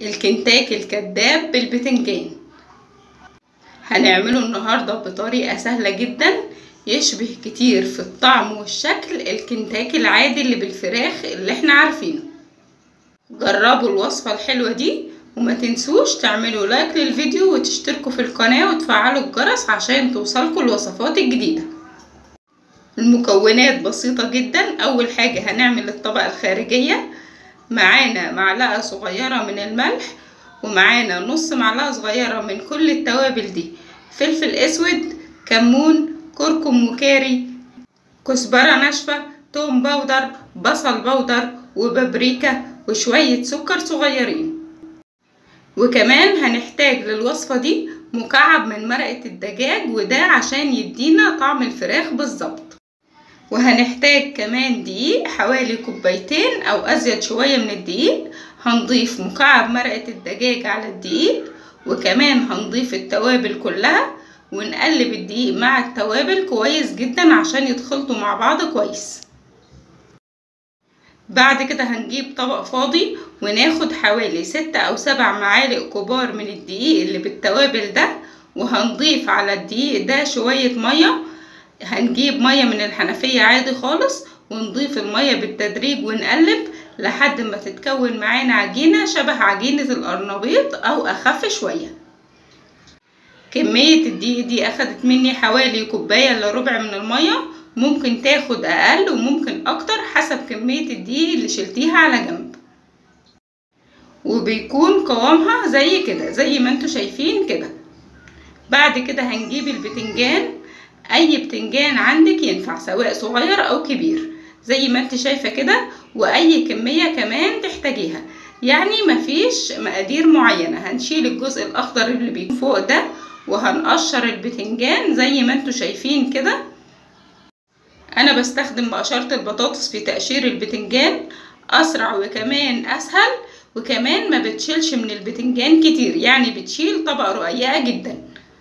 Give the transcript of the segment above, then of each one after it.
الكنتاكي الكداب بالبتنجان هنعمله النهاردة بطريقة سهلة جدا يشبه كتير في الطعم والشكل الكنتاكي العادي اللي بالفراخ اللي احنا عارفينه جربوا الوصفة الحلوة دي وما تنسوش تعملوا لايك للفيديو وتشتركوا في القناة وتفعلوا الجرس عشان توصلكوا الوصفات الجديدة المكونات بسيطة جدا أول حاجة هنعمل الطبقة الخارجية معانا معلقة صغيرة من الملح ومعانا نص معلقة صغيرة من كل التوابل دي فلفل اسود كمون كركم وكاري كزبرة ناشفة توم بودر بصل بودر وبابريكا وشوية سكر صغيرين وكمان هنحتاج للوصفة دي مكعب من مرقة الدجاج وده عشان يدينا طعم الفراخ بالظبط وهنحتاج كمان دقيق حوالي كوبايتين او ازيد شوية من الدقيق هنضيف مكعب مرقة الدجاج على الدقيق وكمان هنضيف التوابل كلها ونقلب الدقيق مع التوابل كويس جدا عشان يتخلطوا مع بعض كويس بعد كده هنجيب طبق فاضي وناخد حوالي ستة او سبع معالق كبار من الدقيق اللي بالتوابل ده وهنضيف على الدقيق ده شوية مية هنجيب مية من الحنفية عادي خالص ونضيف المية بالتدريج ونقلب لحد ما تتكون معانا عجينة شبه عجينة القرنبيط او اخف شوية كمية الدقيق دي اخدت مني حوالي كوباية الا ربع من المية ممكن تاخد اقل وممكن اكتر حسب كمية الدقيق اللي شلتيها على جنب وبيكون قوامها زي كده زي ما انتوا شايفين كده بعد كده هنجيب البتنجان اي بتنجان عندك ينفع سواء صغير او كبير زي ما انت شايفة كده واي كمية كمان تحتاجيها يعني مفيش مقادير معينة هنشيل الجزء الاخضر اللي بيكون فوق ده وهنقشر البتنجان زي ما انتوا شايفين كده انا بستخدم مقشرة البطاطس في تقشير البتنجان اسرع وكمان اسهل وكمان ما بتشيلش من البتنجان كتير يعني بتشيل طبقة رقيقة جدا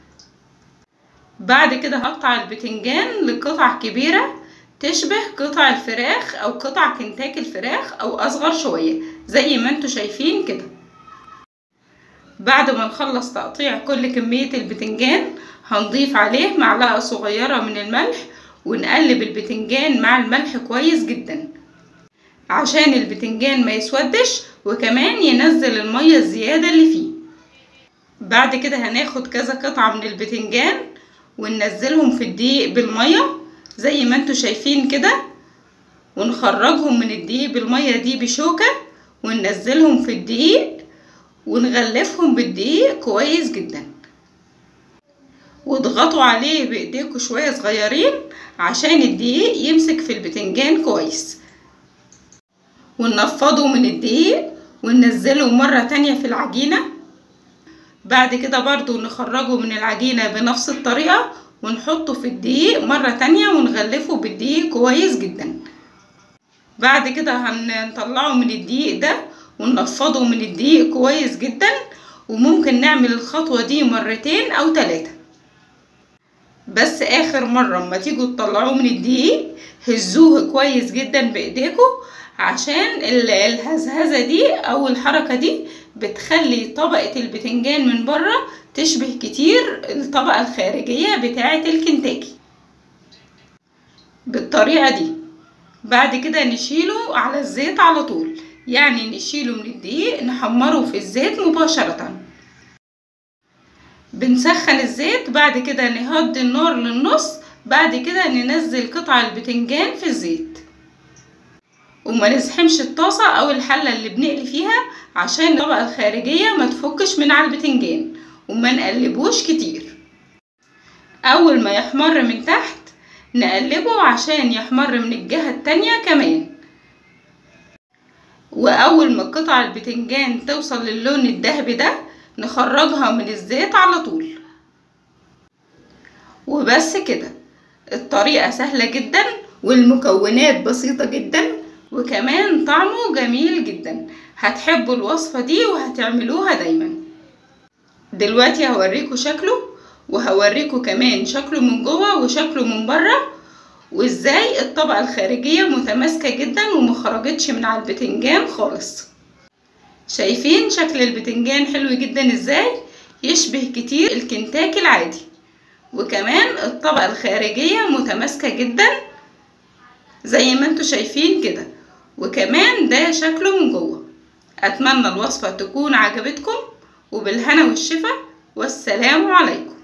بعد كده هقطع البتنجان لقطع كبيرة تشبه قطع الفراخ او قطع كنتاكي الفراخ او اصغر شوية زي ما انتوا شايفين كده بعد ما نخلص تقطيع كل كمية البتنجان هنضيف عليه معلقة صغيرة من الملح ونقلب البتنجان مع الملح كويس جدا عشان البتنجان ما يسودش وكمان ينزل المية الزيادة اللي فيه بعد كده هناخد كذا قطعة من البتنجان وننزلهم في الدقيق بالمية زي ما انتوا شايفين كده ونخرجهم من الدقيق بالمية دي بشوكة وننزلهم في الدقيق ونغلفهم بالدقيق كويس جدا واضغطوا عليه بايديكوا شوية صغيرين عشان الدقيق يمسك في البتنجان كويس وننفضه من الدقيق وننزله مرة تانية في العجينة بعد كده برضو نخرجه من العجينة بنفس الطريقة ونحطه في الدقيق مرة تانية ونغلفه بالدقيق كويس جدا بعد كده هنطلعه من الدقيق ده وننفضه من الدقيق كويس جدا وممكن نعمل الخطوة دي مرتين او تلاتة بس اخر مرة اما تيجوا تطلعوه من الدقيق هزوه كويس جدا بايديكوا عشان الهزهزة دي او الحركة دي بتخلي طبقة البتنجان من بره تشبه كتير الطبقة الخارجية بتاعة الكنتاكي بالطريقة دي بعد كده نشيله على الزيت على طول يعني نشيله من الدقيق نحمره في الزيت مباشرة بنسخن الزيت بعد كده نهدي النار للنص بعد كده ننزل قطع البتنجان في الزيت وما نزحمش الطاسة او الحلة اللي بنقلي فيها عشان الطبقة الخارجية ما تفكش من على البتنجان وما نقلبوش كتير اول ما يحمر من تحت نقلبه عشان يحمر من الجهة التانية كمان واول ما قطع البتنجان توصل للون الذهبي ده نخرجها من الزيت على طول وبس كده الطريقة سهلة جدا والمكونات بسيطة جدا وكمان طعمه جميل جدا هتحبوا الوصفة دي وهتعملوها دايما دلوقتي هوريكم شكله وهوريكم كمان شكله من جوه وشكله من بره وازاي الطبقة الخارجية متماسكة جدا ومخرجتش من على البتنجان خالص شايفين شكل البتنجان حلو جدا ازاي يشبه كتير الكنتاكي العادي وكمان الطبقة الخارجية متماسكة جدا زي ما انتوا شايفين كده وكمان ده شكله من جوه اتمنى الوصفة تكون عجبتكم وبالهنا والشفا والسلام عليكم